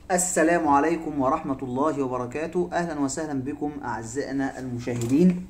السلام عليكم ورحمة الله وبركاته أهلا وسهلا بكم أعزائنا المشاهدين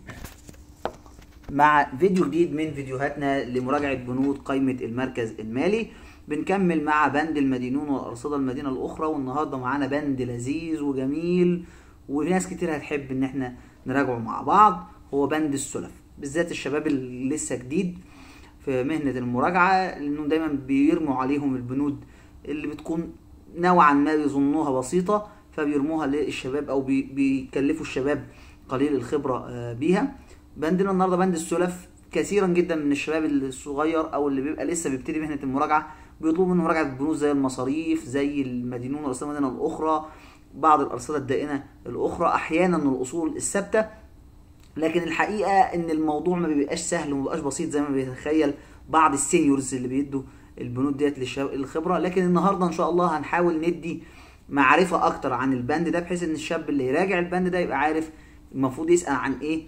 مع فيديو جديد من فيديوهاتنا لمراجعة بنود قائمة المركز المالي بنكمل مع بند المدينون والأرصدة المدينة الأخرى والنهاردة معانا بند لذيذ وجميل وناس كتير هتحب إن احنا نراجعه مع بعض هو بند السلف بالذات الشباب اللي لسه جديد في مهنة المراجعة لأنهم دايما بيرموا عليهم البنود اللي بتكون نوعا ما بيظنوها بسيطة فبيرموها للشباب أو بي- بيكلفوا الشباب قليل الخبرة آه، بيها بندنا النهاردة بند السلف كثيرا جدا من الشباب الصغير أو اللي بيبقى لسه بيبتدي مهنة المراجعة بيطلبوا منه مراجعة بنود زي المصاريف زي المدينون والأرصدة المدينة الأخرى بعض الأرصدة الدائنة الأخرى أحيانا الأصول الثابتة لكن الحقيقه ان الموضوع ما بيبقاش سهل وما بيبقاش بسيط زي ما بيتخيل بعض السينيورز اللي بيدوا البنود ديت للشباب الخبره لكن النهارده ان شاء الله هنحاول ندي معرفه اكتر عن البند ده بحيث ان الشاب اللي يراجع البند ده يبقى عارف المفروض يسال عن ايه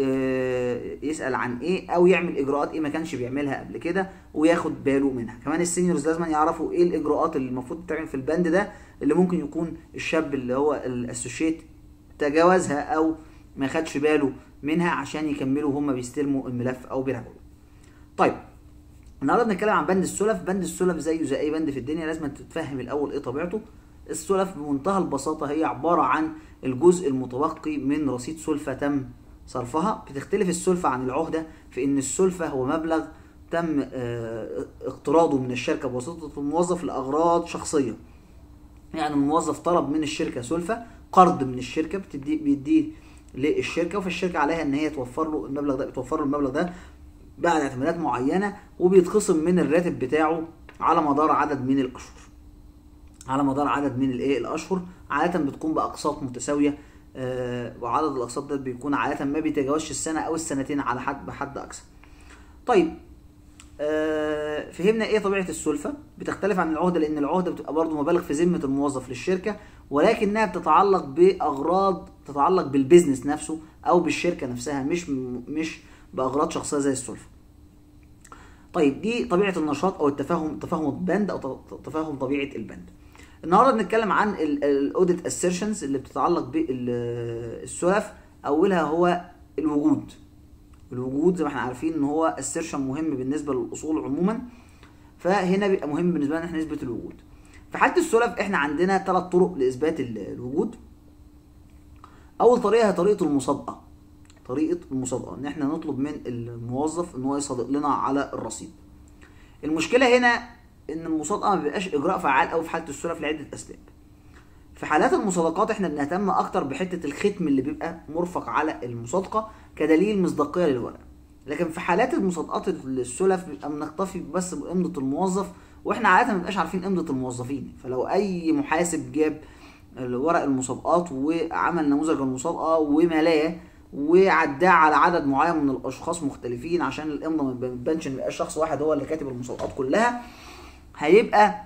آه، يسال عن ايه او يعمل اجراءات ايه ما كانش بيعملها قبل كده وياخد باله منها كمان السينيورز لازم يعرفوا ايه الاجراءات اللي المفروض تتعمل في البند ده اللي ممكن يكون الشاب اللي هو الاسوشيت تجاوزها او ما خدش باله منها عشان يكملوا هم بيستلموا الملف او بيراجعوا طيب النهارده بنتكلم عن بند السلف بند السلف زيه زي اي بند في الدنيا لازم تتفهم الاول ايه طبيعته السلف بمنتهى البساطه هي عباره عن الجزء المتبقي من رصيد سلفه تم صرفها بتختلف السلفه عن العهده في ان السلفه هو مبلغ تم آه، اقتراضه من الشركه بواسطه الموظف لاغراض شخصيه يعني الموظف طلب من الشركه سلفه قرض من الشركه بتدي بيديه للشركه وفي الشركه عليها ان هي توفر له المبلغ ده بتوفر له المبلغ ده بعد اعتمادات معينه وبيتخصم من الراتب بتاعه على مدار عدد من الاشهر على مدار عدد من الايه الاشهر عاده بتكون باقساط متساويه آه وعدد الاقساط ده بيكون عاده ما بيتجاوزش السنه او السنتين على حد بحد اقصى طيب آه، فهمنا ايه طبيعه السلفه بتختلف عن العهده لان العهده بتبقى برضه مبالغ في ذمه الموظف للشركه ولكنها بتتعلق باغراض تتعلق بالبيزنس نفسه او بالشركه نفسها مش مش باغراض شخصيه زي السلفه طيب دي طبيعه النشاط او التفاهم تفاهم البند او ت- تفاهم طبيعه البند النهارده بنتكلم عن الاوديت اسيرشنز اللي بتتعلق بالسلف اولها هو الوجود الوجود زي ما احنا عارفين ان هو اسيرشن مهم بالنسبه للاصول عموما فهنا بيبقى مهم بالنسبه لنا احنا نثبت الوجود في حاله السلف احنا عندنا ثلاث طرق لاثبات ال- الوجود اول طريقه هي طريقه المصادقه طريقه المصادقه ان احنا نطلب من الموظف ان هو يصادق لنا على الرصيد المشكله هنا ان المصادقه ما بيبقاش اجراء فعال قوي في حاله السلف لعده اسباب في حالات المصادقات احنا بنهتم اكتر بحته الختم اللي بيبقى مرفق على المصادقه كدليل مصداقيه للورق لكن في حالات المصادقات السلف بيبقى بنكتفي بس بامضه الموظف واحنا عاده ما بنبقاش عارفين امضه الموظفين فلو اي محاسب جاب ورق المصادقات وعمل نموذج المصادقه وملاه وعداه على عدد معين من الاشخاص مختلفين عشان الامضه ما تبانش ان يبقى شخص واحد هو اللي كاتب المصادقات كلها هيبقى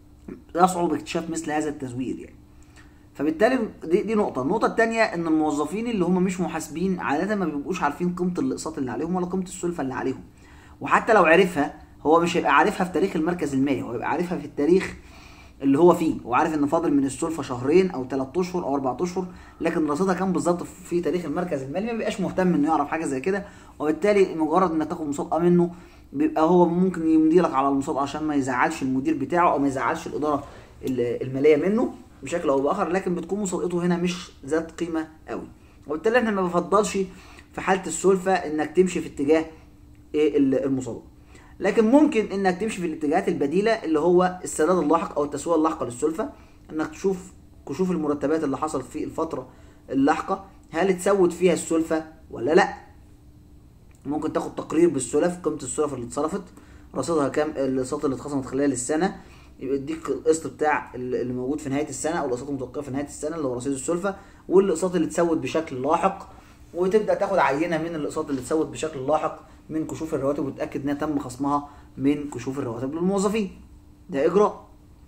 يصعب اكتشاف مثل هذا التزوير يعني فبالتالي دي, دي نقطة، النقطة التانية إن الموظفين اللي هم مش محاسبين عادة ما بيبقوش عارفين قيمة الأقساط اللي عليهم ولا قيمة السلفة اللي عليهم. وحتى لو عرفها هو مش هيبقى عارفها في تاريخ المركز المالي، هو هيبقى عارفها في التاريخ اللي هو فيه، وعارف إن فاضل من السلفة شهرين أو ثلاث أشهر أو أربع أشهر، لكن رصيدها كام بالظبط في تاريخ المركز المالي ما بيبقاش مهتم إنه يعرف حاجة زي كده، وبالتالي مجرد إنك تاخد مصادقة منه بيبقى هو ممكن يمضي لك على المصادقة عشان ما يزعلش المدير بتاعه أو ما يزعلش الإدارة المالية منه. بشكل او باخر لكن بتكون مصادقته هنا مش ذات قيمه قوي وبالتالي احنا ما بفضلش في حاله السلفه انك تمشي في اتجاه ايه ال- المصادقه لكن ممكن انك تمشي في الاتجاهات البديله اللي هو السداد اللاحق او التسويه اللاحقه للسلفه انك تشوف كشوف المرتبات اللي حصلت في الفتره اللاحقه هل اتسود فيها السلفه ولا لا ممكن تاخد تقرير بالسلف قيمه السلف اللي اتصرفت رصيدها كام الاقساط اللي اتخصمت خلال السنه يبقى يديك القسط بتاع اللي موجود في نهايه السنه او الاقساط المتوقعه في نهايه السنه اللي هو رصيد السلفه والاقساط اللي اتسود بشكل لاحق وتبدا تاخد عينه من الاقساط اللي اتسود بشكل لاحق من كشوف الرواتب وتتاكد انها تم خصمها من كشوف الرواتب للموظفين ده اجراء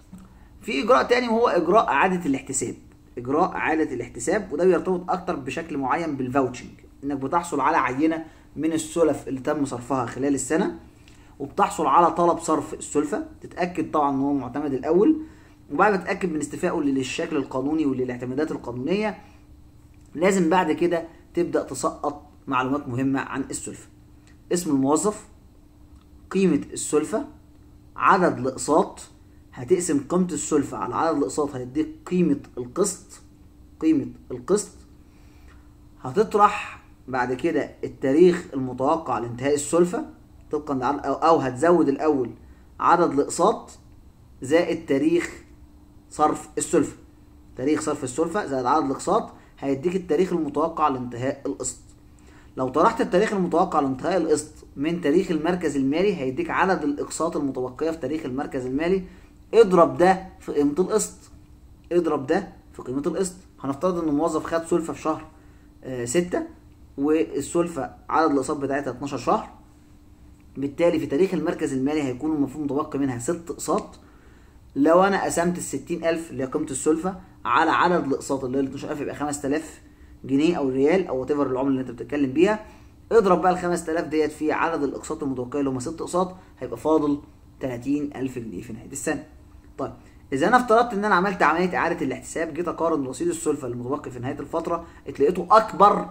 في اجراء تاني وهو اجراء اعاده الاحتساب اجراء اعاده الاحتساب وده بيرتبط اكتر بشكل معين بالفاوتشنج انك بتحصل على عينه من السلف اللي تم صرفها خلال السنه وبتحصل على طلب صرف السلفه تتاكد طبعا ان هو معتمد الاول وبعد ما تتاكد من استيفائه للشكل القانوني وللاعتمادات القانونيه لازم بعد كده تبدا تسقط معلومات مهمه عن السلفه اسم الموظف قيمه السلفه عدد الاقساط هتقسم قيمه السلفه على عدد الاقساط هيديك قيمه القسط قيمه القسط هتطرح بعد كده التاريخ المتوقع لانتهاء السلفه طبقا لعدد أو, او هتزود الاول عدد الاقساط زائد تاريخ صرف السلفه تاريخ صرف السلفه زائد عدد الاقساط هيديك التاريخ المتوقع لانتهاء القسط لو طرحت التاريخ المتوقع لانتهاء القسط من تاريخ المركز المالي هيديك عدد الاقساط المتبقيه في تاريخ المركز المالي اضرب ده في قيمه القسط اضرب ده في قيمه القسط هنفترض ان الموظف خد سلفه في شهر آه ستة والسلفه عدد الاقساط بتاعتها 12 شهر بالتالي في تاريخ المركز المالي هيكون المفروض متبقي منها ست اقساط لو انا قسمت ال 60000 اللي هي قيمه السلفه على عدد الاقساط اللي هي ال 12000 يبقى 5000 جنيه او ريال او وات العمله اللي انت بتتكلم بيها اضرب بقى ال 5000 ديت في عدد الاقساط المتوقعه اللي هم ست اقساط هيبقى فاضل 30000 جنيه في نهايه السنه. طيب اذا انا افترضت ان انا عملت عمليه اعاده الاحتساب جيت اقارن رصيد السلفه المتبقي في نهايه الفتره اتلقيته اكبر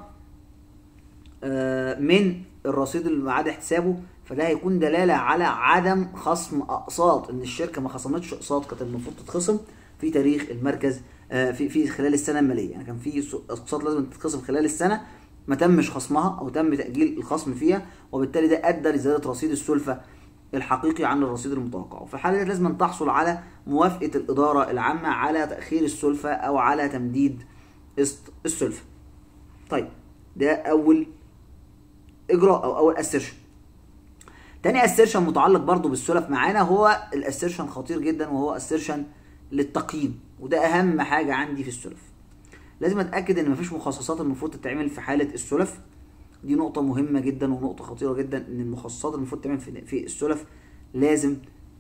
من الرصيد اللي معاد احتسابه فده هيكون دلاله على عدم خصم اقساط ان الشركه ما خصمتش اقساط كانت المفروض تتخصم في تاريخ المركز في في خلال السنه الماليه يعني كان في اقساط لازم تتخصم خلال السنه ما تمش خصمها او تم تاجيل الخصم فيها وبالتالي ده ادى لزياده رصيد السلفه الحقيقي عن الرصيد المتوقع وفي الحاله دي لازم تحصل على موافقه الاداره العامه على تاخير السلفه او على تمديد قسط السلفه طيب ده اول اجراء او اول اسيرشن تاني اسيرشن متعلق برضو بالسلف معانا هو الاسيرشن خطير جدا وهو اسيرشن للتقييم وده اهم حاجه عندي في السلف لازم اتاكد ان مفيش مخصصات المفروض تتعمل في حاله السلف دي نقطه مهمه جدا ونقطه خطيره جدا ان المخصصات المفروض تعمل في السلف لازم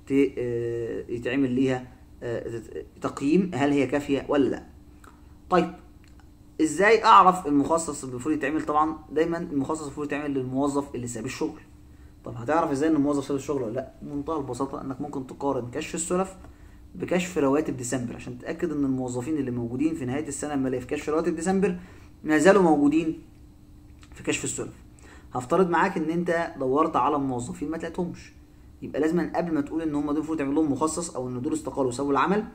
يتعمل ليها تقييم هل هي كافيه ولا لا طيب ازاي اعرف المخصص المفروض يتعمل طبعا دايما المخصص المفروض يتعمل للموظف اللي ساب الشغل طب هتعرف ازاي ان الموظف ساب الشغل ولا لا بمنتهى البساطه انك ممكن تقارن كشف السلف بكشف رواتب ديسمبر عشان تتاكد ان الموظفين اللي موجودين في نهايه السنه الماليه في كشف رواتب ديسمبر ما زالوا موجودين في كشف السلف هفترض معاك ان انت دورت على موظفين ما تلاقيتهمش يبقى لازم قبل ما تقول ان هم دول المفروض تعمل لهم مخصص او ان دول استقالوا وسابوا العمل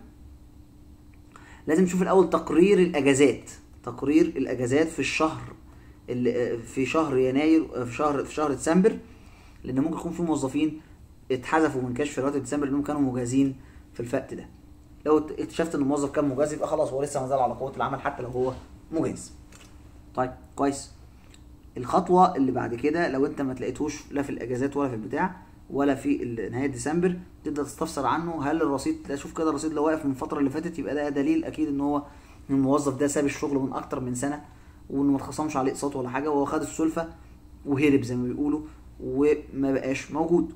لازم تشوف الاول تقرير الاجازات تقرير الاجازات في الشهر اللي في شهر يناير في شهر في شهر ديسمبر لان ممكن يكون في موظفين اتحذفوا من كشف رواتب ديسمبر لانهم كانوا مجازين في الوقت ده لو اكتشفت ان الموظف كان مجاز يبقى خلاص هو لسه ما زال على قوه العمل حتى لو هو مجاز طيب كويس الخطوه اللي بعد كده لو انت ما تلاقيتهوش لا في الاجازات ولا في البتاع ولا في نهايه ديسمبر تبدا تستفسر عنه هل الرصيد شوف كده الرصيد لو واقف من الفتره اللي فاتت يبقى ده دليل اكيد ان هو ان الموظف ده ساب الشغل من اكتر من سنه وانه ما اتخصمش عليه اقساط ولا حاجه وهو خد السلفه وهرب زي ما بيقولوا وما بقاش موجود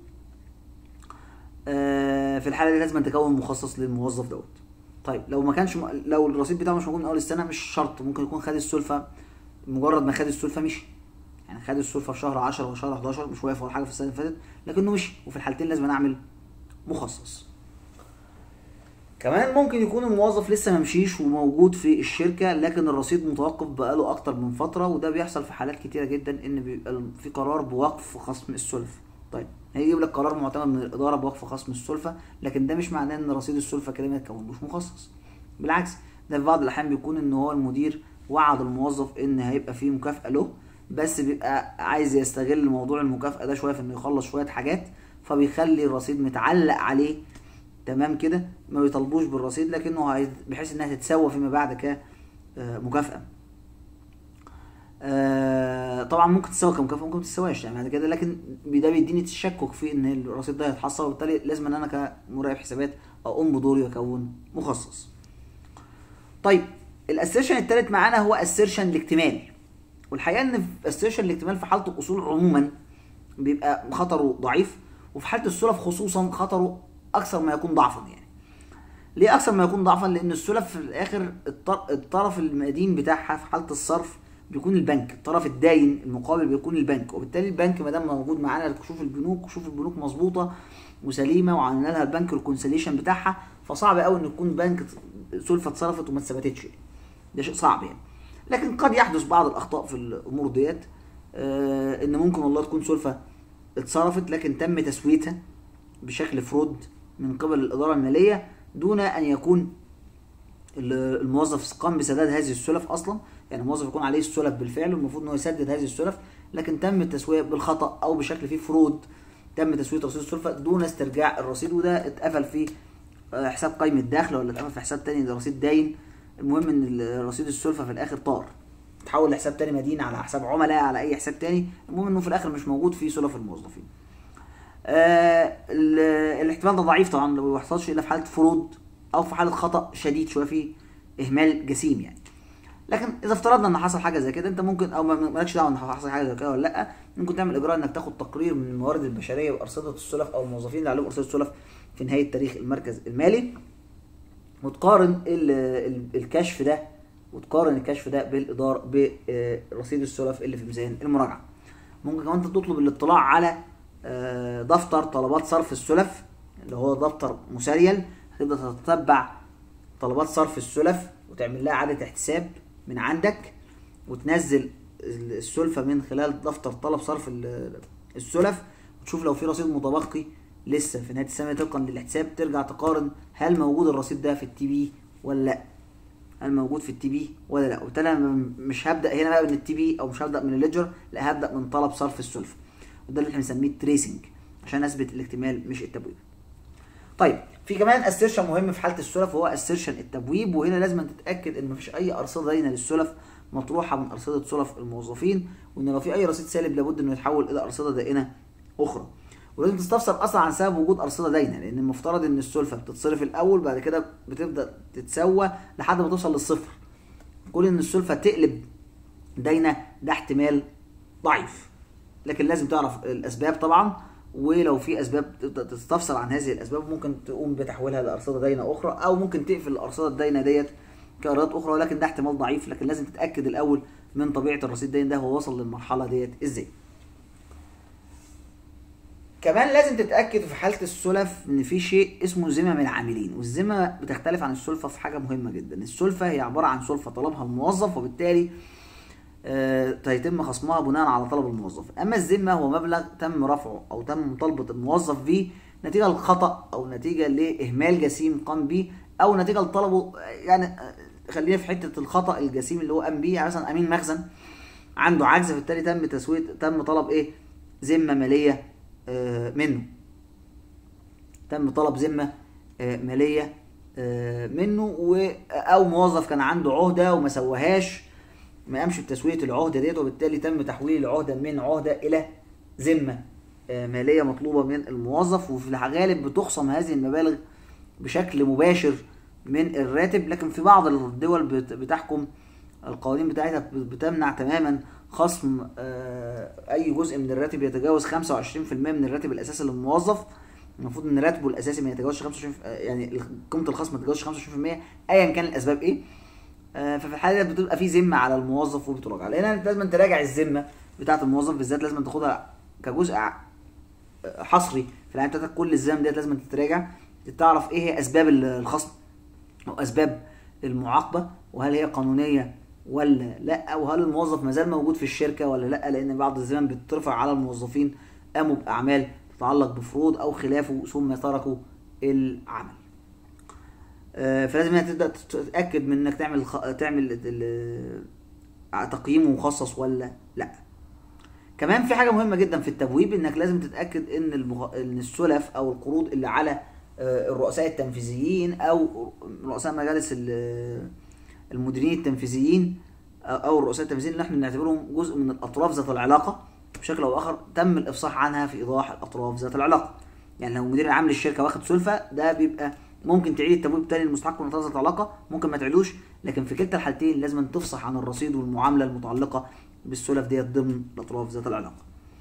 آه في الحاله دي لازم تكون مخصص للموظف دوت طيب لو ما كانش م... لو الرصيد بتاعه مش موجود من اول السنه مش شرط ممكن يكون خد السلفه مجرد ما خد السلفه مشي يعني خد السلفه في شهر 10 وشهر 11 مش واقف ولا حاجه في السنه اللي فاتت لكنه مشي وفي الحالتين لازم نعمل مخصص كمان ممكن يكون الموظف لسه ما مشيش وموجود في الشركه لكن الرصيد متوقف بقاله اكتر من فتره وده بيحصل في حالات كتيره جدا ان بيبقى في قرار بوقف خصم السلفه طيب هيجيب لك قرار معتمد من الاداره بوقف خصم السلفه لكن ده مش معناه ان رصيد السلفه كده ما يتكونلوش مخصص بالعكس ده في بعض الاحيان بيكون ان هو المدير وعد الموظف ان هيبقى فيه مكافاه له بس بيبقى عايز يستغل موضوع المكافاه ده شويه في انه يخلص شويه حاجات فبيخلي الرصيد متعلق عليه تمام كده ما بيطالبوش بالرصيد لكنه بحيث انها تتسوى فيما بعد كمكافاه آه طبعا ممكن تسوى كمكافاه ممكن ما تسواش يعني بعد كده لكن ده بيديني تشكك في ان الرصيد ده هيتحصل وبالتالي لازم ان انا كمراقب حسابات اقوم بدوري واكون مخصص. طيب الاسيرشن الثالث معانا هو اسيرشن الاكتمال والحقيقه ان في اسيرشن الاكتمال في حاله الاصول عموما بيبقى خطره ضعيف وفي حاله السلف خصوصا خطره اكثر ما يكون ضعفا يعني. ليه اكثر ما يكون ضعفا؟ لان السلف في الاخر الطرف المدين بتاعها في حاله الصرف بيكون البنك الطرف الداين المقابل بيكون البنك وبالتالي البنك ما دام موجود معانا تشوف البنوك وشوف البنوك مظبوطه وسليمه وعملنا لها البنك الكونسليشن بتاعها فصعب قوي ان يكون بنك سلفه اتصرفت وما اتثبتتش ده شيء صعب يعني لكن قد يحدث بعض الاخطاء في الامور ديت آه ان ممكن والله تكون سلفه اتصرفت لكن تم تسويتها بشكل فرود من قبل الاداره الماليه دون ان يكون ال- الموظف قام بسداد هذه السلف اصلا يعني الموظف يكون عليه السلف بالفعل والمفروض انه يسدد هذه السلف لكن تم التسويه بالخطا او بشكل فيه فرود تم تسويه رصيد السلفه دون استرجاع الرصيد وده اتقفل في آه، حساب قائمه دخل ولا اتقفل في حساب تاني ده رصيد داين المهم ان ال- رصيد السلفه في الاخر طار تحول لحساب تاني مدين على حساب عملاء على اي حساب تاني المهم انه في الاخر مش موجود في سلف الموظفين آه ال- الاحتمال ده ضعيف طبعا ما بيحصلش الا في حاله فرود او في حاله خطا شديد شويه فيه اهمال جسيم يعني لكن اذا افترضنا ان حصل حاجه زي كده انت ممكن او ما- مالكش دعوه ان حصل حاجه زي كده ولا لا ممكن تعمل اجراء انك تاخد تقرير من الموارد البشريه وارصده السلف او الموظفين اللي عليهم ارصده السلف في نهايه تاريخ المركز المالي وتقارن ال- ال- الكشف ده وتقارن الكشف ده بالاداره برصيد السلف اللي في ميزان المراجعه ممكن كمان انت تطلب الاطلاع على آه، دفتر طلبات صرف السلف اللي هو دفتر مسريل هتبدا تتتبع طلبات صرف السلف وتعمل لها اعاده احتساب من عندك وتنزل السلفه من خلال دفتر طلب صرف ال- السلف وتشوف لو في رصيد متبقي لسه في نهايه السنه طبقا للاحتساب ترجع تقارن هل موجود الرصيد ده في التي بي ولا لا هل موجود في التي بي ولا لا وبالتالي انا م- مش هبدا هنا بقى من التي بي او مش هبدا من الليدجر لا هبدا من طلب صرف السلفه وده اللي احنا بنسميه تريسنج عشان اثبت الاكتمال مش التبويب طيب في كمان اسيرشن مهم في حاله السلف وهو اسيرشن التبويب وهنا لازم تتاكد ان مفيش اي ارصده داينه للسلف مطروحه من ارصده سلف الموظفين وان لو في اي رصيد سالب لابد انه يتحول الى ارصده دائنه اخرى ولازم تستفسر اصلا عن سبب وجود ارصده داينه لان المفترض ان السلفه بتتصرف الاول بعد كده بتبدا تتسوى لحد ما توصل للصفر كون ان السلفه تقلب داينه ده احتمال ضعيف لكن لازم تعرف الاسباب طبعا ولو في اسباب تبدا تستفسر عن هذه الاسباب ممكن تقوم بتحويلها لارصده داينه اخرى او ممكن تقفل الارصده الداينه ديت كارصات اخرى ولكن ده احتمال ضعيف لكن لازم تتاكد الاول من طبيعه الرصيد الداين ده هو وصل للمرحله ديت ازاي كمان لازم تتاكد في حاله السلف ان في شيء اسمه ذمم العاملين والذمه بتختلف عن السلفه في حاجه مهمه جدا السلفه هي عباره عن سلفه طلبها الموظف وبالتالي آه، هيتم خصمها بناء على طلب الموظف اما الذمه هو مبلغ تم رفعه او تم مطالبه الموظف به نتيجه لخطا او نتيجه لاهمال جسيم قام به او نتيجه لطلبه يعني آه، خلينا في حته الخطا الجسيم اللي هو قام به يعني مثلا امين مخزن عنده عجز فبالتالي تم تسويه تم طلب ايه ذمه ماليه آه، منه تم طلب ذمه آه، ماليه آه، منه و او موظف كان عنده عهده وما سواهاش ما قامش بتسويه العهده ديت وبالتالي تم تحويل العهده من عهده الى ذمه آه، ماليه مطلوبه من الموظف وفي الغالب بتخصم هذه المبالغ بشكل مباشر من الراتب لكن في بعض الدول بت- بتحكم القوانين بتاعتها بتمنع تماما خصم آه، اي جزء من الراتب يتجاوز 25% من الراتب الاساسي للموظف المفروض ان راتبه الاساسي ما يتجاوزش 25 آه، يعني قيمه الخصم ما تتجاوزش 25% ايا كان الاسباب ايه آه، ففي الحاله دي بتبقى في ذمه على الموظف وبتراجع لان انت لازم تراجع الذمه بتاعه الموظف بالذات لازم تاخدها كجزء ع- حصري في العين بتاعتك كل الذم ديت لازم تتراجع تعرف ايه هي اسباب ال- الخصم او اسباب المعاقبه وهل هي قانونيه ولا لا وهل الموظف مازال موجود في الشركه ولا لا لان بعض الذمم بترفع على الموظفين قاموا باعمال تتعلق بفروض او خلافه ثم تركوا العمل آه، فلازم هنا تبدا تتاكد من انك تعمل خ... تعمل ال- تقييم مخصص ولا لا كمان في حاجه مهمه جدا في التبويب انك لازم تتاكد ان المغ... ان السلف او القروض اللي على آه، الرؤساء التنفيذيين او رؤساء مجالس ال- المديرين التنفيذيين او الرؤساء التنفيذيين اللي احنا بنعتبرهم جزء من الاطراف ذات العلاقه بشكل او اخر تم الافصاح عنها في ايضاح الاطراف ذات العلاقه يعني لو مدير العام للشركه واخد سلفه ده بيبقى ممكن تعيد التبويب تاني للمستحق من الاطراف ذات العلاقه ممكن ما تعيدوش لكن في كلتا الحالتين لازم تفصح عن الرصيد والمعامله المتعلقه بالسلف ديت ضمن الاطراف ذات العلاقه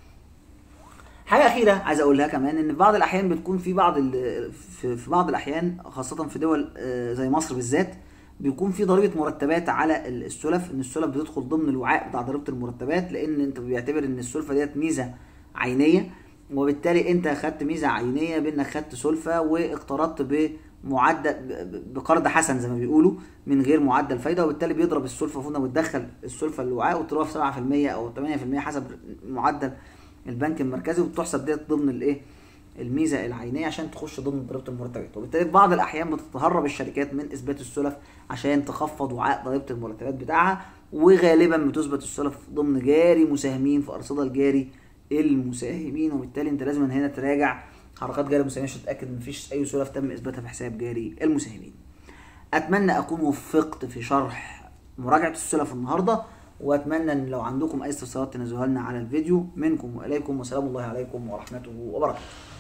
حاجه اخيره عايز اقولها كمان ان في بعض الاحيان بتكون في بعض ال- في في بعض الاحيان خاصه في دول آه، زي مصر بالذات بيكون في ضريبه مرتبات على ال- السلف ان السلف بتدخل ضمن الوعاء بتاع ضريبه المرتبات لان انت بيعتبر ان السلفه ديت ميزه عينيه وبالتالي انت خدت ميزه عينيه بانك خدت سلفه واقترضت معدل ب- ب- بقرض حسن زي ما بيقولوا من غير معدل فايده وبالتالي بيضرب السلفه فوق وتدخل السلفه الوعاء وتضربها في 7% او 8% حسب معدل البنك المركزي وتحسب ديت ضمن الايه الميزه العينيه عشان تخش ضمن ضريبه المرتبات وبالتالي في بعض الاحيان بتتهرب الشركات من اثبات السلف عشان تخفض وعاء ضريبه المرتبات بتاعها وغالبا بتثبت السلف ضمن جاري مساهمين في ارصده الجاري المساهمين وبالتالي انت لازم هنا تراجع حركات جاري المساهمين عشان تتاكد ان مفيش اي سلف تم اثباتها في حساب جاري المساهمين اتمنى اكون وفقت في شرح مراجعه السلف النهارده واتمنى ان لو عندكم اي استفسارات تنزلوها لنا على الفيديو منكم واليكم وسلام الله عليكم ورحمته وبركاته